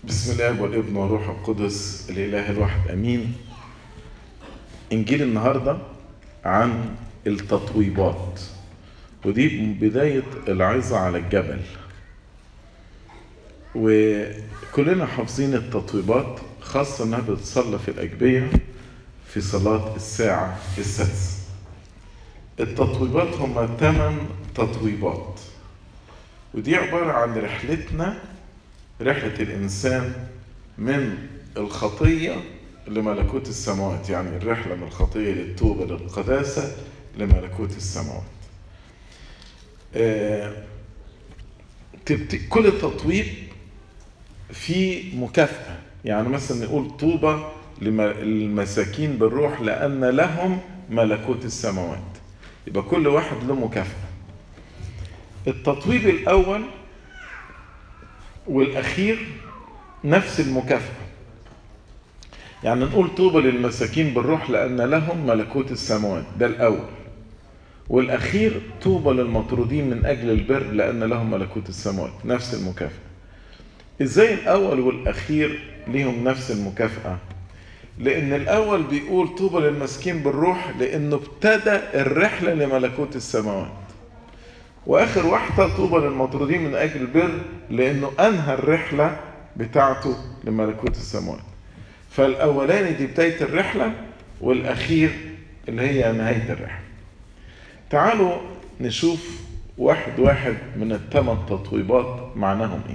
بسم الله والابن والروح القدس الاله الواحد امين انجيل النهارده عن التطويبات ودي بدايه العظه على الجبل وكلنا حافظين التطويبات خاصه انها بتصلى في الاجبيه في صلاه الساعه السادسه التطويبات هم ثمان تطويبات ودي عباره عن رحلتنا رحلة الإنسان من الخطية لملكوت السماوات يعني الرحلة من الخطية للتوبة للقداسة لملكوت السماوات آه كل تطويب فيه مكافأة يعني مثلا نقول طوبى للمساكين بالروح لأن لهم ملكوت السماوات يبقى كل واحد له مكافأة التطويب الأول والأخير نفس المكافأة يعني نقول طوبى للمساكين بالروح لأن لهم ملكوت السماوات ده الأول والأخير طوبى للمطرودين من أجل البر لأن لهم ملكوت السماوات نفس المكافأة إزاي الأول والأخير ليهم نفس المكافأة لأن الأول بيقول طوبى للمسكين بالروح لأنه ابتدى الرحلة لملكوت السماوات واخر واحده طوبى للمطرودين من اجل البر لانه انهى الرحله بتاعته لملكوت السماوات فالاولاني دي بدايه الرحله والاخير اللي هي نهايه الرحله تعالوا نشوف واحد واحد من الثمان تطويبات معناهم ايه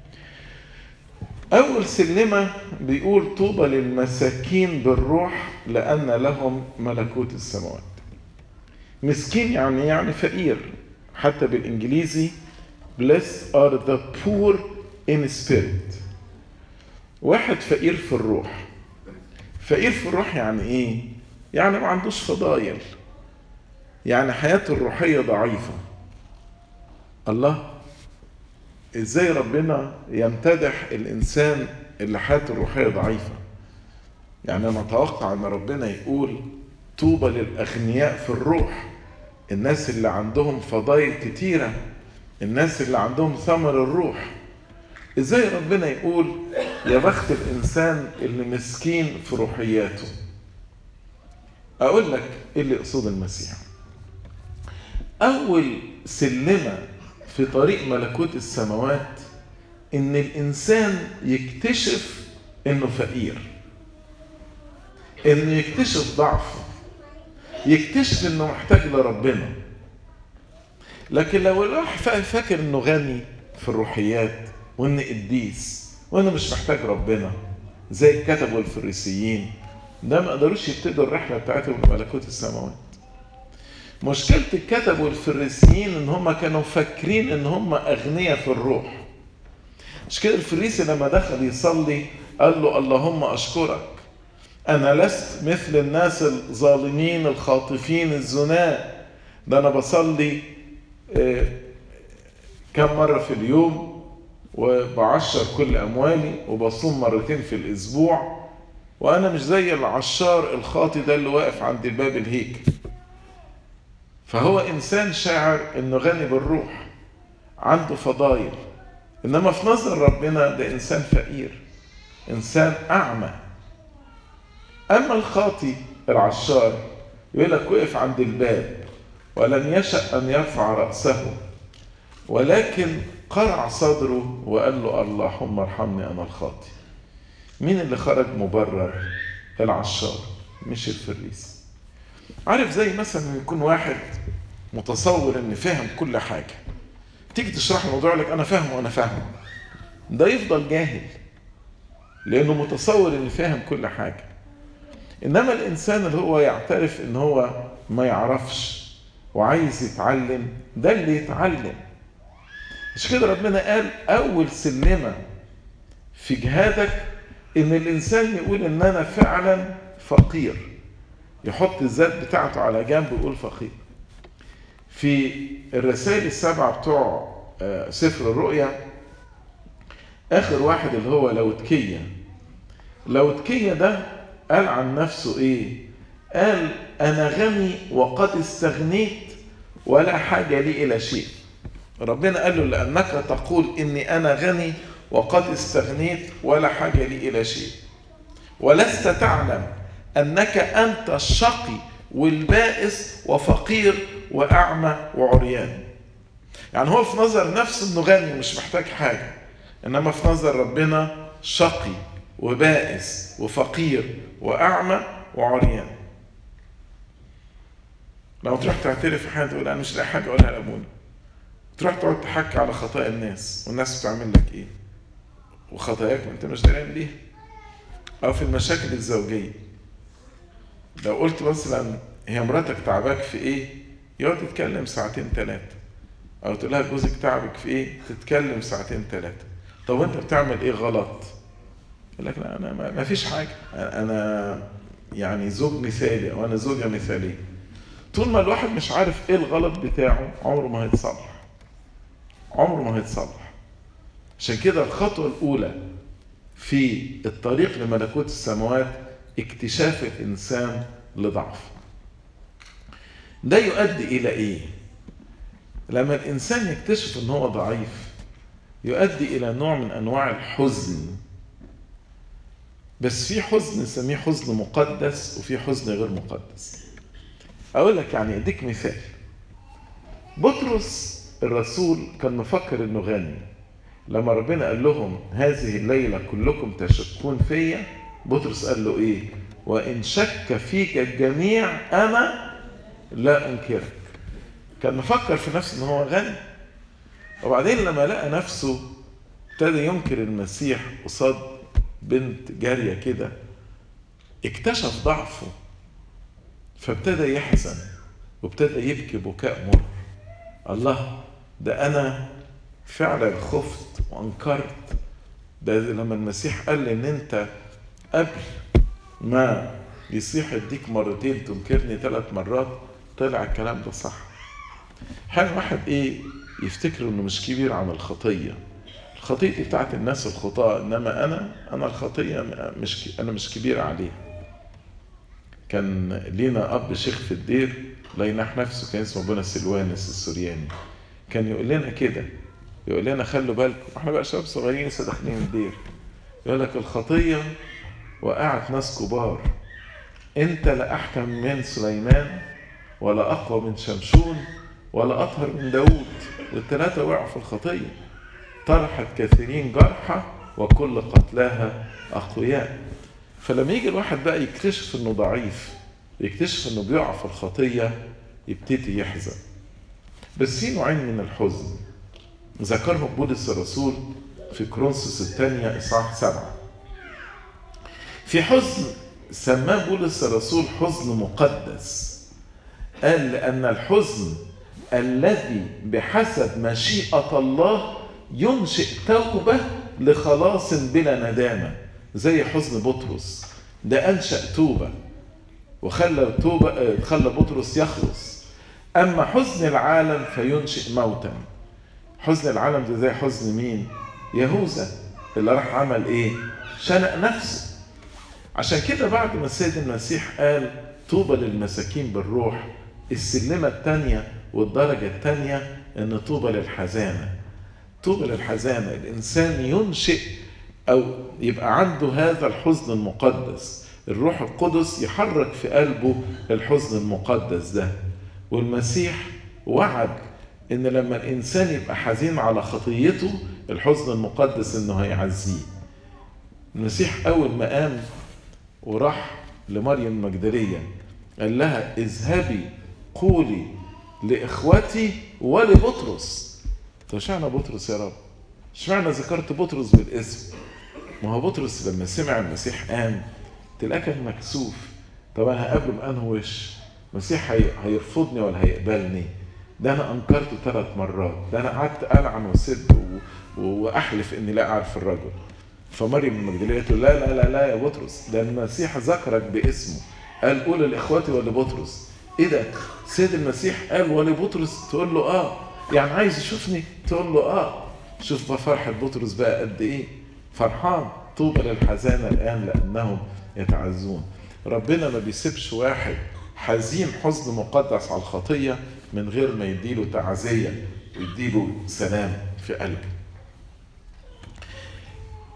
اول سلمه بيقول طوبى للمساكين بالروح لان لهم ملكوت السماوات مسكين يعني يعني فقير حتى بالانجليزي blessed are the poor in spirit واحد فقير في الروح فقير في الروح يعني ايه يعني ما عندوش فضايل يعني حياته الروحيه ضعيفه الله ازاي ربنا يمتدح الانسان اللي حياته الروحيه ضعيفه يعني انا اتوقع ان ربنا يقول طوبى للاغنياء في الروح الناس اللي عندهم فضائل كتيرة الناس اللي عندهم ثمر الروح ازاي ربنا يقول يا بخت الانسان اللي مسكين في روحياته اقول لك ايه اللي يقصد المسيح اول سلمة في طريق ملكوت السماوات ان الانسان يكتشف انه فقير انه يكتشف ضعفه يكتشف انه محتاج لربنا لكن لو الواحد فاكر انه غني في الروحيات وان قديس وانا مش محتاج ربنا زي الكتب والفريسيين ده ما قدروش يبتدوا الرحله بتاعتهم لملكوت السماوات مشكلة الكتب والفريسيين ان هم كانوا فاكرين ان هم اغنياء في الروح مش كده الفريسي لما دخل يصلي قال له اللهم اشكرك أنا لست مثل الناس الظالمين الخاطفين الزناء ده أنا بصلي كم مرة في اليوم وبعشر كل أموالي وبصوم مرتين في الأسبوع وأنا مش زي العشار الخاطي ده اللي واقف عند الباب الهيكل فهو إنسان شاعر إنه غني بالروح عنده فضايل إنما في نظر ربنا ده إنسان فقير إنسان أعمى أما الخاطي العشار يقول لك وقف عند الباب ولم يشأ أن يرفع رأسه ولكن قرع صدره وقال له اللهم ارحمني أنا الخاطي مين اللي خرج مبرر العشار مش الفريس عارف زي مثلا يكون واحد متصور ان فاهم كل حاجة تيجي تشرح الموضوع لك انا فاهم وانا فاهم ده يفضل جاهل لانه متصور ان فاهم كل حاجه انما الانسان اللي هو يعترف ان هو ما يعرفش وعايز يتعلم ده اللي يتعلم مش كده ربنا قال اول سلمه في جهادك ان الانسان يقول ان انا فعلا فقير يحط الذات بتاعته على جنب ويقول فقير في الرسائل السبعه بتوع سفر الرؤيا اخر واحد اللي هو لوتكيه لوتكيه ده قال عن نفسه ايه قال انا غني وقد استغنيت ولا حاجه لي الى شيء ربنا قال له لانك تقول اني انا غني وقد استغنيت ولا حاجة لي إلى شيء ولست تعلم أنك أنت الشقي والبائس وفقير وأعمى وعريان يعني هو في نظر نفسه أنه غني مش محتاج حاجة إنما في نظر ربنا شقي وبائس وفقير وأعمى وعريان لو تروح تعترف في حاجة تقول أنا مش لاقي حاجة أقولها لأبونا تروح تقعد تحكي على خطايا الناس والناس بتعمل لك إيه وخطاياك ما أنت مش داري بيها أو في المشاكل الزوجية لو قلت مثلا هي مراتك تعباك في إيه يقعد يتكلم ساعتين ثلاثة أو تقول لها جوزك تعبك في إيه تتكلم ساعتين ثلاثة طب وأنت بتعمل إيه غلط يقول لك لا أنا ما فيش حاجة أنا يعني زوج مثالي أو أنا زوجة مثالية طول ما الواحد مش عارف ايه الغلط بتاعه عمره ما هيتصلح عمره ما هيتصلح عشان كده الخطوة الأولى في الطريق لملكوت السماوات اكتشاف الإنسان لضعفه ده يؤدي إلى إيه؟ لما الإنسان يكتشف إن هو ضعيف يؤدي إلى نوع من أنواع الحزن بس في حزن نسميه حزن مقدس وفي حزن غير مقدس اقول لك يعني اديك مثال بطرس الرسول كان مفكر انه غني لما ربنا قال لهم هذه الليله كلكم تشكون فيا بطرس قال له ايه وان شك فيك الجميع انا لا انكرك كان مفكر في نفسه ان هو غني وبعدين لما لقى نفسه ابتدى ينكر المسيح قصاد بنت جاريه كده اكتشف ضعفه فابتدى يحزن وابتدى يبكي بكاء مر الله ده انا فعلا خفت وانكرت ده لما المسيح قال لي ان انت قبل ما يصيح يديك مرتين تنكرني ثلاث مرات طلع الكلام ده صح حال واحد ايه يفتكر انه مش كبير عن الخطيه الخطيه دي بتاعت الناس الخطاة انما انا انا الخطيه مش انا مش كبير عليها كان لينا اب شيخ في الدير الله ينح نفسه كان اسمه ابونا سلوانس السورياني كان يقول لنا كده يقول لنا خلوا بالكم احنا بقى شباب صغيرين لسه داخلين الدير يقول لك الخطيه وقعت ناس كبار انت لا احكم من سليمان ولا اقوى من شمشون ولا اطهر من داوود والثلاثه وقعوا في الخطيه طرحت كثيرين جرحى وكل قتلاها اقوياء فلما يجي الواحد بقى يكتشف انه ضعيف يكتشف انه بيقع في الخطيه يبتدي يحزن بس في نوعين من الحزن ذكرهم بولس الرسول في كرونسوس الثانية إصحاح سبعة في حزن سماه بولس الرسول حزن مقدس قال لأن الحزن الذي بحسب مشيئة الله ينشئ توبة لخلاص بلا ندامة زي حزن بطرس ده أنشأ توبة وخلى توبة خلى بطرس يخلص أما حزن العالم فينشئ موتا حزن العالم ده زي حزن مين؟ يهوذا اللي راح عمل ايه؟ شنق نفسه عشان كده بعد ما السيد المسيح قال طوبى للمساكين بالروح السلمة الثانية والدرجة الثانية ان طوبى للحزانة طوبى للحزانة الإنسان ينشئ أو يبقى عنده هذا الحزن المقدس الروح القدس يحرك في قلبه الحزن المقدس ده والمسيح وعد ان لما الانسان يبقى حزين على خطيته الحزن المقدس انه هيعزيه المسيح اول ما قام وراح لمريم المجدليه قال لها اذهبي قولي لاخوتي ولبطرس طب اشمعنى بطرس يا رب اشمعنى ذكرت بطرس بالاسم ما هو بطرس لما سمع المسيح قام تلاقيه كان مكسوف طب انا هقابله بانه وش المسيح هي... هيرفضني ولا هيقبلني ده انا انكرته ثلاث مرات ده انا قعدت العن وسد و... واحلف اني لا اعرف الرجل فمريم المجدليه تقول لا لا لا لا يا بطرس ده المسيح ذكرك باسمه قال قول لاخواتي ولبطرس ايه ده سيد المسيح قال ولبطرس تقول له اه يعني عايز يشوفني تقول له اه شوف بقى فرحه بطرس بقى قد ايه فرحان طوبى للحزانه الان لانهم يتعزون ربنا ما بيسيبش واحد حزين حزن مقدس على الخطيه من غير ما يديله تعزيه ويديله سلام في قلبه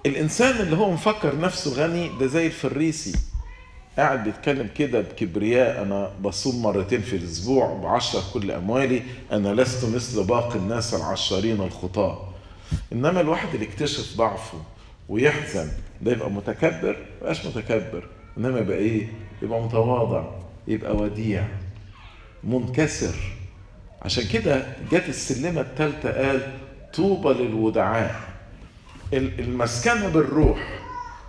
الانسان اللي هو مفكر نفسه غني ده زي الفريسي قاعد بيتكلم كده بكبرياء انا بصوم مرتين في الاسبوع بعشر كل اموالي انا لست مثل باقي الناس العشارين الخطاه انما الواحد اللي يكتشف ضعفه ويحزن ده يبقى متكبر مبقاش متكبر انما يبقى ايه يبقى متواضع يبقى وديع منكسر عشان كده جت السلمه الثالثه قال طوبى للودعاء المسكنه بالروح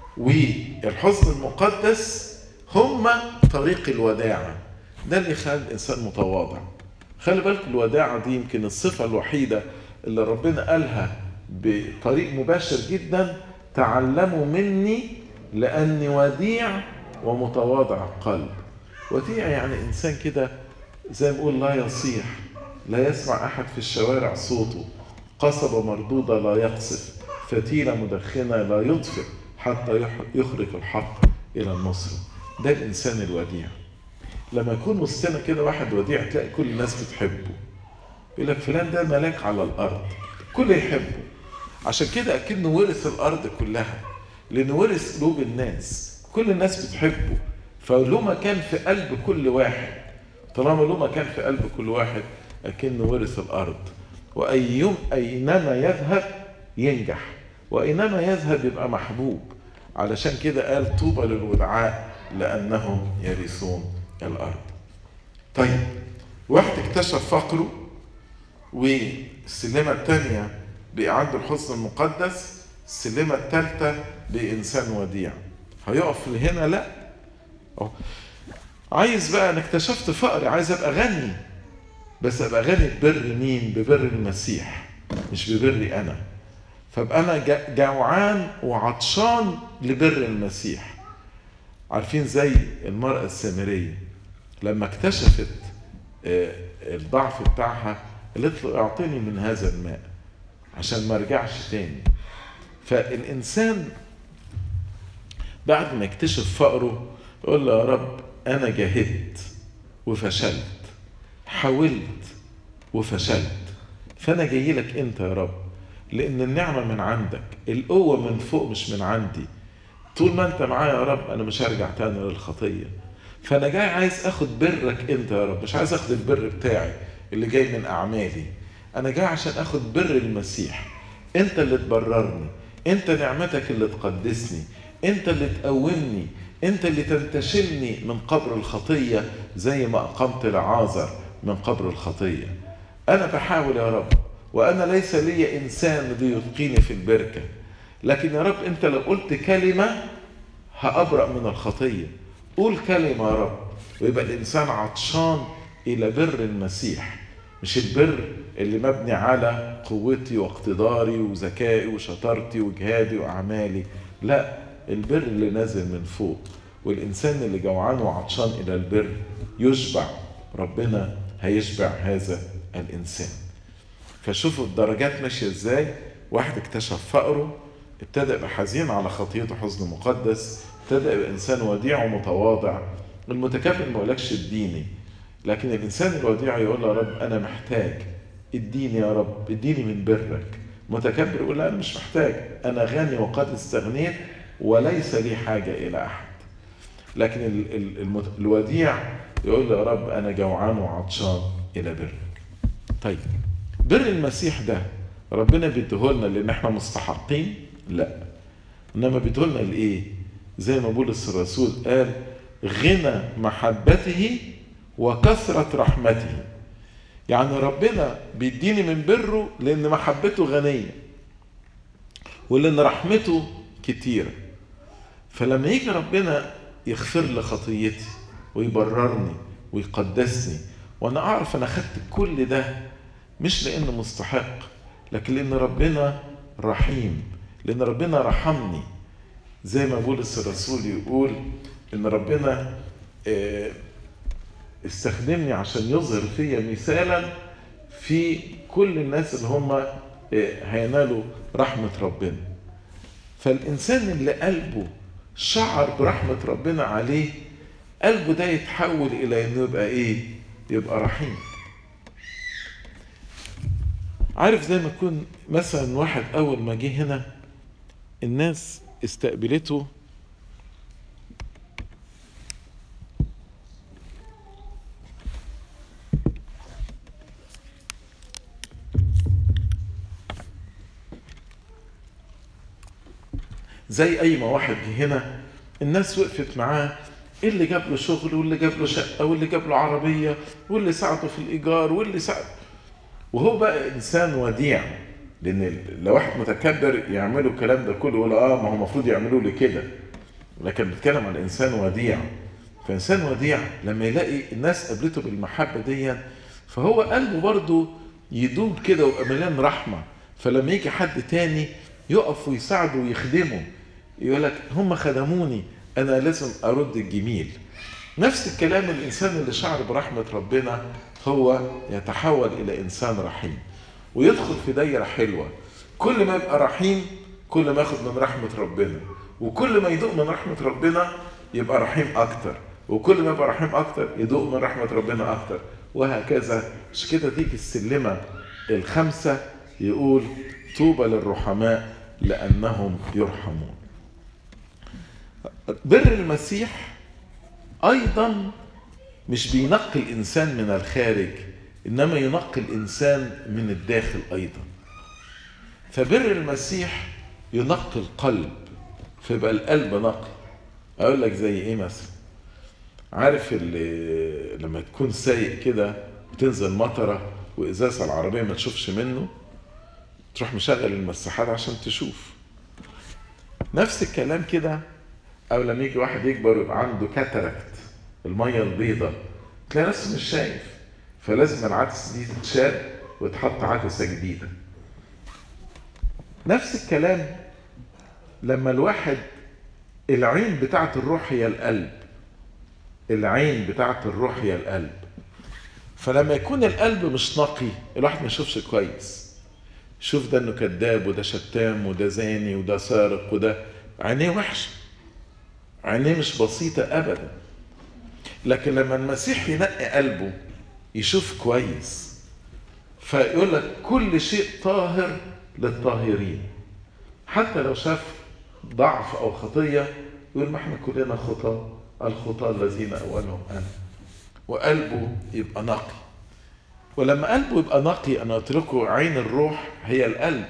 والحزن المقدس هما طريق الوداعه ده اللي يخلي الانسان متواضع خلي بالك الوداعه دي يمكن الصفه الوحيده اللي ربنا قالها بطريق مباشر جدا تعلموا مني لاني وديع ومتواضع القلب وديع يعني انسان كده زي ما بيقول لا يصيح لا يسمع احد في الشوارع صوته قصبة مردودة لا يقصف فتيلة مدخنة لا يطفئ حتى يخرج الحق إلى النصر ده الإنسان الوديع لما يكون وسطنا كده واحد وديع تلاقي كل الناس بتحبه يقول لك فلان ده ملاك على الأرض كل يحبه عشان كده أكنه ورث الأرض كلها لأنه ورث قلوب الناس كل الناس بتحبه فله مكان في قلب كل واحد طالما له مكان في قلب كل واحد أكنه ورث الأرض وأيم أينما يذهب ينجح وأينما يذهب يبقى محبوب علشان كده قال طوبى للودعاء لأنهم يرثون الأرض طيب واحد اكتشف فقره والسلمة الثانية بقى عنده الحسن المقدس السلمة الثالثة بإنسان وديع هيقف لهنا لا أوه. عايز بقى انا اكتشفت فقري عايز ابقى غني بس ابقى غني ببر مين ببر المسيح مش ببري انا فابقى انا جوعان وعطشان لبر المسيح عارفين زي المرأة السامرية لما اكتشفت الضعف بتاعها قالت له اعطيني من هذا الماء عشان ما ارجعش تاني فالانسان بعد ما يكتشف فقره يقول له يا رب أنا جاهدت وفشلت حاولت وفشلت فأنا جاي لك أنت يا رب لأن النعمة من عندك القوة من فوق مش من عندي طول ما أنت معايا يا رب أنا مش هرجع تاني للخطية فأنا جاي عايز أخد برك أنت يا رب مش عايز أخد البر بتاعي اللي جاي من أعمالي أنا جاي عشان أخد بر المسيح أنت اللي تبررني أنت نعمتك اللي تقدسني أنت اللي تقومني انت اللي تنتشلني من قبر الخطية زي ما أقمت لعازر من قبر الخطية أنا بحاول يا رب وأنا ليس لي إنسان ليلقيني في البركة لكن يا رب أنت لو قلت كلمة هأبرأ من الخطية قول كلمة يا رب ويبقى الإنسان عطشان إلى بر المسيح مش البر اللي مبني على قوتي واقتداري وذكائي وشطارتي وجهادي وأعمالي لا البر اللي نازل من فوق والإنسان اللي جوعان وعطشان إلى البر يشبع ربنا هيشبع هذا الإنسان فشوفوا الدرجات ماشية إزاي واحد اكتشف فقره ابتدأ يبقى حزين على خطيته حزن مقدس ابتدأ يبقى إنسان وديع ومتواضع المتكبر ما يقولكش اديني لكن الإنسان الوديع يقول يا رب أنا محتاج اديني يا رب اديني من برك متكبر يقول لا أنا مش محتاج أنا غني وقد استغنيت وليس لي حاجة إلى أحد لكن ال ال المت... الوديع يقول له يا رب أنا جوعان وعطشان إلى برك طيب بر المسيح ده ربنا بيديهولنا لأن احنا مستحقين لا إنما بيديهولنا لإيه زي ما بولس الرسول قال غنى محبته وكثرة رحمته يعني ربنا بيديني من بره لأن محبته غنية ولأن رحمته كتيرة فلما يجي ربنا يغفر لي خطيتي ويبررني ويقدسني وانا اعرف انا خدت كل ده مش لانه مستحق لكن لان ربنا رحيم لان ربنا رحمني زي ما بولس الرسول يقول ان ربنا استخدمني عشان يظهر فيا مثالا في كل الناس اللي هم هينالوا رحمة ربنا فالإنسان اللي قلبه شعر برحمة ربنا عليه قلبه ده يتحول إلى إنه يبقى إيه؟ يبقى رحيم. عارف زي ما يكون مثلا واحد أول ما جه هنا الناس استقبلته زي اي ما واحد جه هنا الناس وقفت معاه اللي جاب له شغل واللي جاب له شقه واللي جاب له عربيه واللي ساعده في الايجار واللي ساعد وهو بقى انسان وديع لان لو واحد متكبر يعملوا الكلام ده كله يقول اه ما هو المفروض يعملوا لي كده لكن بيتكلم عن انسان وديع فانسان وديع لما يلاقي الناس قابلته بالمحبه دي فهو قلبه برضه يدوب كده ويبقى مليان رحمه فلما يجي حد تاني يقف ويساعده ويخدمه يقول لك هم خدموني انا لازم ارد الجميل نفس الكلام الانسان اللي شعر برحمه ربنا هو يتحول الى انسان رحيم ويدخل في دايره حلوه كل ما يبقى رحيم كل ما ياخد من رحمه ربنا وكل ما يدوق من رحمه ربنا يبقى رحيم اكتر وكل ما يبقى رحيم اكتر يدوق من رحمه ربنا اكتر وهكذا مش كده تيجي السلمه الخمسه يقول طوبى للرحماء لانهم يرحمون بر المسيح ايضا مش بينقي الانسان من الخارج انما ينقي الانسان من الداخل ايضا فبر المسيح ينقي القلب فيبقى القلب نقي اقول لك زي ايه مثلا عارف اللي لما تكون سايق كده وتنزل مطره وازازه العربيه ما تشوفش منه تروح مشغل المساحات عشان تشوف نفس الكلام كده او لما يجي واحد يكبر ويبقى عنده كاتاراكت الميه البيضاء تلاقي نفسه مش شايف فلازم العدسه دي تتشال وتحط عدسه جديده نفس الكلام لما الواحد العين بتاعت الروح هي القلب العين بتاعت الروح هي القلب فلما يكون القلب مش نقي الواحد ما يشوفش كويس شوف ده انه كذاب وده شتام وده زاني وده سارق وده عينيه وحشه عينيه مش بسيطه ابدا لكن لما المسيح ينقي قلبه يشوف كويس فيقول لك كل شيء طاهر للطاهرين حتى لو شاف ضعف او خطيه يقول ما احنا كلنا خطاه الخطاه الذين اولهم انا وقلبه يبقى نقي ولما قلبه يبقى نقي انا قلت لكم عين الروح هي القلب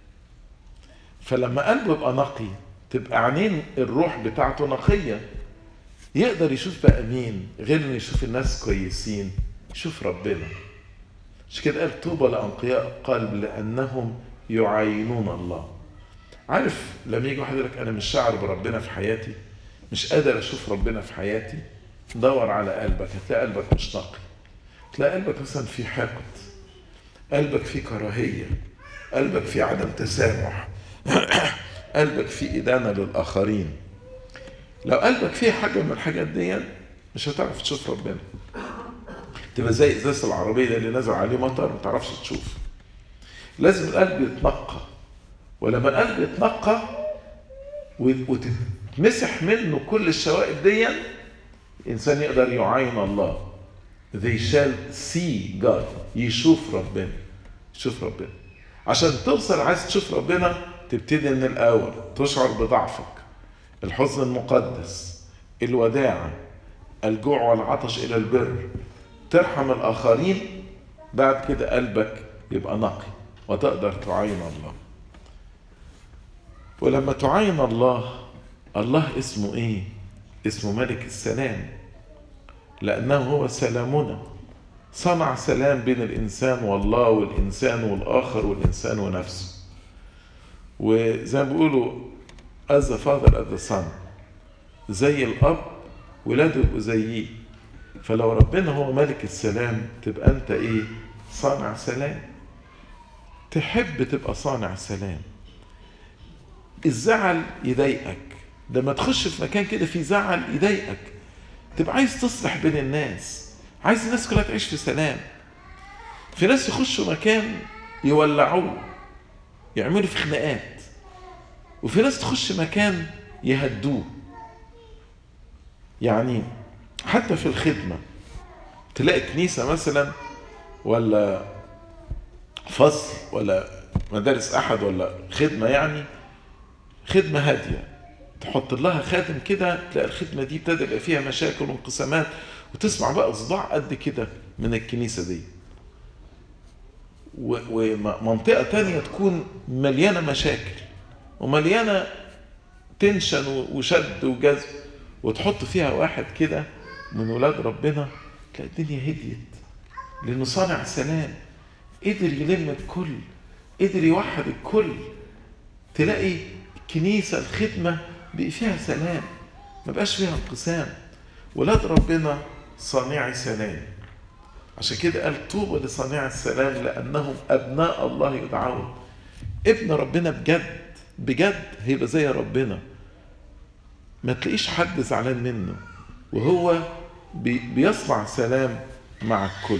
فلما قلبه يبقى نقي تبقى عينين الروح بتاعته نقيه يقدر يشوف بقى مين غير انه يشوف الناس كويسين يشوف ربنا مش كده قال طوبى لانقياء قلب لانهم يعاينون الله عارف لما يجي واحد يقول لك انا مش شاعر بربنا في حياتي مش قادر اشوف ربنا في حياتي دور على قلبك هتلاقي قلبك مش نقي تلاقي قلبك مثلا في حقد قلبك فيه كراهيه قلبك فيه عدم تسامح قلبك فيه ادانه للاخرين لو قلبك فيه حاجه من الحاجات دي مش هتعرف تشوف ربنا تبقى زي ازاز العربيه ده اللي نزل عليه مطر ما تعرفش تشوف لازم القلب يتنقى ولما القلب يتنقى وتتمسح منه كل الشوائب دي الانسان يقدر يعاين الله they shall see God يشوف ربنا يشوف ربنا عشان توصل عايز تشوف ربنا تبتدي من الاول تشعر بضعفك الحزن المقدس الوداعة الجوع والعطش إلى البر ترحم الآخرين بعد كده قلبك يبقى نقي وتقدر تعاين الله ولما تعاين الله الله اسمه ايه اسمه ملك السلام لأنه هو سلامنا صنع سلام بين الإنسان والله والإنسان والآخر والإنسان ونفسه وزي ما بيقولوا as the father as the son زي الأب ولاده يبقوا زيه فلو ربنا هو ملك السلام تبقى أنت إيه صانع سلام تحب تبقى صانع سلام الزعل يضايقك لما تخش في مكان كده فيه زعل يضايقك تبقى عايز تصلح بين الناس عايز الناس كلها تعيش في سلام في ناس يخشوا مكان يولعوه يعملوا في خناقات وفي ناس تخش مكان يهدوه يعني حتى في الخدمة تلاقي كنيسة مثلا ولا فصل ولا مدارس أحد ولا خدمة يعني خدمة هادية تحط لها خاتم كده تلاقي الخدمة دي ابتدى يبقى فيها مشاكل وانقسامات وتسمع بقى صداع قد كده من الكنيسة دي ومنطقة تانية تكون مليانة مشاكل ومليانة تنشن وشد وجذب وتحط فيها واحد كده من ولاد ربنا تلاقي الدنيا هديت لانه صانع سلام قدر يلم الكل قدر يوحد الكل تلاقي الكنيسة الخدمة بقي فيها سلام ما بقاش فيها انقسام ولاد ربنا صانعي سلام عشان كده قال طوبى لصانع السلام لأنهم أبناء الله يدعون ابن ربنا بجد بجد هيبقى زي ربنا ما تلاقيش حد زعلان منه وهو بي بيصنع سلام مع الكل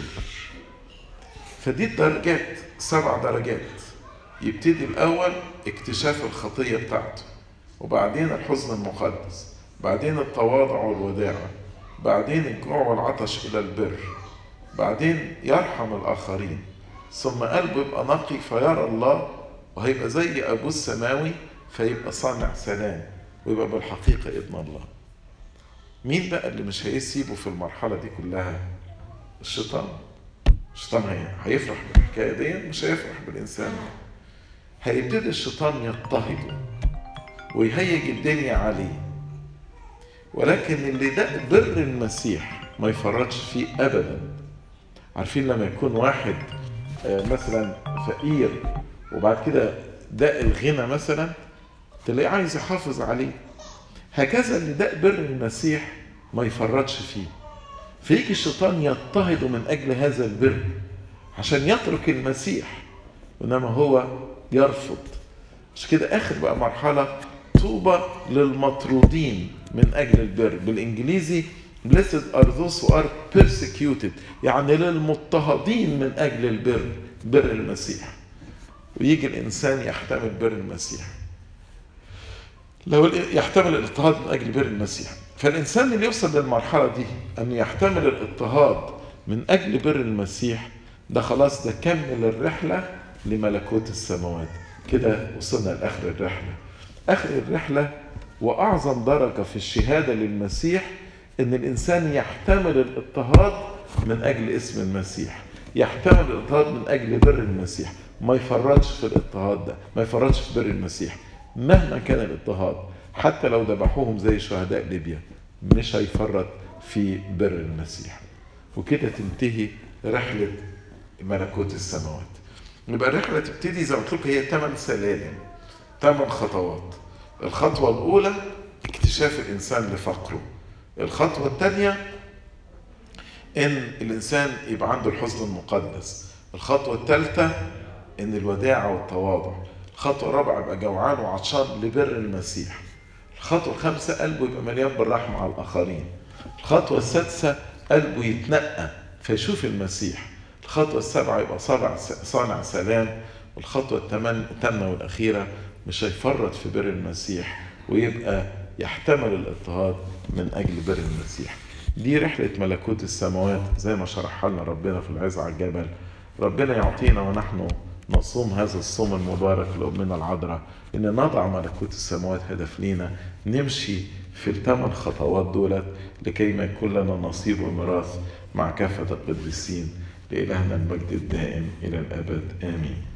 فدي الدرجات سبع درجات يبتدي الأول اكتشاف الخطية بتاعته وبعدين الحزن المقدس بعدين التواضع والوداعة بعدين الجوع والعطش إلى البر بعدين يرحم الآخرين ثم قلبه يبقى نقي فيرى الله وهيبقى زي أبوه السماوي فيبقى صانع سلام ويبقى بالحقيقة ابن الله مين بقى اللي مش هيسيبه في المرحلة دي كلها الشيطان الشيطان هيفرح بالحكاية دي مش هيفرح بالإنسان هيبتدي الشيطان يضطهده ويهيج الدنيا عليه ولكن اللي ده بر المسيح ما يفرطش فيه ابدا عارفين لما يكون واحد مثلا فقير وبعد كده ده الغنى مثلا تلاقيه عايز يحافظ عليه هكذا اللي ده بر المسيح ما يفرطش فيه فيجي الشيطان يضطهده من اجل هذا البر عشان يترك المسيح انما هو يرفض عشان كده اخر بقى مرحله طوبى للمطرودين من اجل البر بالانجليزي blessed are those who are persecuted يعني للمضطهدين من اجل البر بر المسيح ويجي الانسان يحتمل بر المسيح لو يحتمل الاضطهاد من اجل بر المسيح فالانسان اللي يوصل للمرحله دي انه يحتمل الاضطهاد من اجل بر المسيح ده خلاص ده كمل الرحله لملكوت السماوات كده وصلنا لاخر الرحله اخر الرحله واعظم درجه في الشهاده للمسيح ان الانسان يحتمل الاضطهاد من اجل اسم المسيح يحتمل الاضطهاد من اجل بر المسيح ما يفرطش في الاضطهاد ده ما يفرطش في بر المسيح مهما كان الاضطهاد حتى لو ذبحوهم زي شهداء ليبيا مش هيفرط في بر المسيح وكده تنتهي رحلة ملكوت السماوات يبقى الرحلة تبتدي زي ما قلت لكم هي ثمان سلالم ثمان خطوات الخطوة الأولى اكتشاف الإنسان لفقره الخطوة الثانية إن الإنسان يبقى عنده الحزن المقدس الخطوة الثالثة إن الوداعة والتواضع الخطوة الرابعة يبقى جوعان وعطشان لبر المسيح الخطوة الخامسة قلبه يبقى مليان بالرحمة على الآخرين الخطوة السادسة قلبه يتنقى فيشوف المسيح الخطوة السابعة يبقى صانع صانع سلام والخطوة الثامنة والأخيرة مش هيفرط في بر المسيح ويبقى يحتمل الاضطهاد من أجل بر المسيح دي رحلة ملكوت السماوات زي ما شرحها لنا ربنا في العز على الجبل ربنا يعطينا ونحن نصوم هذا الصوم المبارك لأمنا العذراء إن نضع ملكوت السماوات هدف لينا نمشي في الثمان خطوات دولت لكي ما يكون لنا نصيب وميراث مع كافة القديسين لإلهنا المجد الدائم إلى الأبد آمين